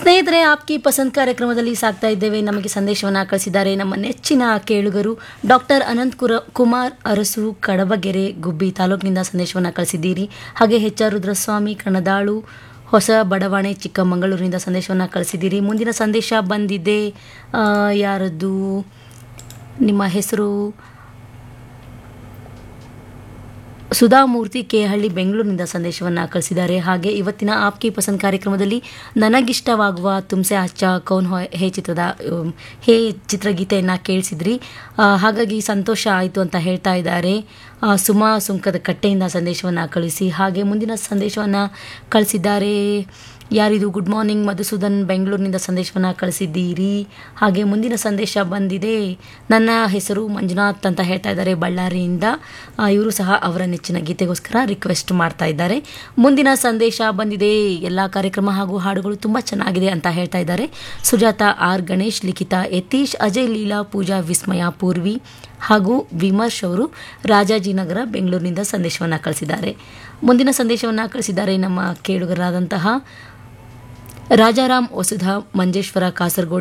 ಸ್ನೇಹಿತರೆ ಆಪ್ಕಿ ಪಸಂದ್ ಕಾರ್ಯಕ್ರಮದಲ್ಲಿ ಸಾಕ್ತಾ ಇದ್ದೇವೆ ನಮಗೆ ಸಂದೇಶವನ್ನು ಕಳಿಸಿದ್ದಾರೆ ನಮ್ಮ ನೆಚ್ಚಿನ ಕೇಳುಗರು ಡಾಕ್ಟರ್ ಅನಂತ್ ಕುರ ಕುಮಾರ್ ಅರಸು ಕಡಬಗೆರೆ ಗುಬ್ಬಿ ತಾಲೂಕಿನಿಂದ ಸಂದೇಶವನ್ನು ಕಳಿಸಿದ್ದೀರಿ ಹಾಗೆ ಎಚ್ ಆರ್ ರುದ್ರಸ್ವಾಮಿ ಕಣದಾಳು ಹೊಸ ಬಡಾವಣೆ ಚಿಕ್ಕಮಗಳೂರಿನಿಂದ ಸಂದೇಶವನ್ನು ಕಳಿಸಿದ್ದೀರಿ ಮುಂದಿನ ಸಂದೇಶ ಬಂದಿದೆ ಆ, ಯಾರದ್ದು ನಿಮ್ಮ ಹೆಸರು ಸುಧಾಮೂರ್ತಿ ಕೇಹಳ್ಳಿ ಬೆಂಗಳೂರಿನಿಂದ ಸಂದೇಶವನ್ನು ಕಳಿಸಿದ್ದಾರೆ ಹಾಗೆ ಇವತ್ತಿನ ಆಪ್ಕಿ ಪಸಂದ್ ಕಾರ್ಯಕ್ರಮದಲ್ಲಿ ನನಗಿಷ್ಟವಾಗುವ ತುಮ್ಸೆ ಅಚ್ಚ ಕೌನ್ ಹೋ ಹೇ ಚಿತ್ರದ ಉಮ್, ಹೇ ಚಿತ್ರಗೀತೆಯನ್ನು ಕೇಳಿಸಿದ್ರಿ ಆ, ಹಾಗಾಗಿ ಸಂತೋಷ ಆಯಿತು ಅಂತ ಹೇಳ್ತಾ ಇದ್ದಾರೆ ಆ, ಸುಮಾ ಸುಂಕದ ಕಟ್ಟೆಯಿಂದ ಸಂದೇಶವನ್ನು ಕಳಿಸಿ ಹಾಗೆ ಮುಂದಿನ ಸಂದೇಶವನ್ನು ಕಳಿಸಿದ್ದಾರೆ ಯಾರಿದು ಗುಡ್ ಮಾರ್ನಿಂಗ್ ಮಧುಸೂದನ್ ಬೆಂಗಳೂರಿನಿಂದ ಸಂದೇಶವನ್ನು ಕಳಿಸಿದ್ದೀರಿ ಹಾಗೆ ಮುಂದಿನ ಸಂದೇಶ ಬಂದಿದೆ ನನ್ನ ಹೆಸರು ಮಂಜುನಾಥ್ ಅಂತ ಹೇಳ್ತಾ ಇದ್ದಾರೆ ಬಳ್ಳಾರಿಯಿಂದ ಇವರು ಸಹ ಅವರ ನೆಚ್ಚಿನ ಗೀತೆಗೋಸ್ಕರ ರಿಕ್ವೆಸ್ಟ್ ಮಾಡ್ತಾ ಇದ್ದಾರೆ ಮುಂದಿನ ಸಂದೇಶ ಬಂದಿದೆ ಎಲ್ಲ ಕಾರ್ಯಕ್ರಮ ಹಾಗೂ ಹಾಡುಗಳು ತುಂಬ ಚೆನ್ನಾಗಿದೆ ಅಂತ ಹೇಳ್ತಾ ಇದ್ದಾರೆ ಸುಜಾತ ಆರ್ ಗಣೇಶ್ ಲಿಖಿತ ಯತೀಶ್ ಅಜಯ್ ಲೀಲಾ ಪೂಜಾ ವಿಸ್ಮಯ ಪೂರ್ವಿ ಹಾಗೂ ವಿಮರ್ಶ್ ಅವರು ರಾಜಾಜಿನಗರ ಬೆಂಗಳೂರಿನಿಂದ ಸಂದೇಶವನ್ನು ಕಳಿಸಿದ್ದಾರೆ ಮುಂದಿನ ಸಂದೇಶವನ್ನು ಕಳಿಸಿದ್ದಾರೆ ನಮ್ಮ ಕೇಳುಗರಾದಂತಹ ರಾಜಾರಾಮ್ ವಸುಧಾ ಮಂಜೇಶ್ವರ ಕಾಸರಗೋಡು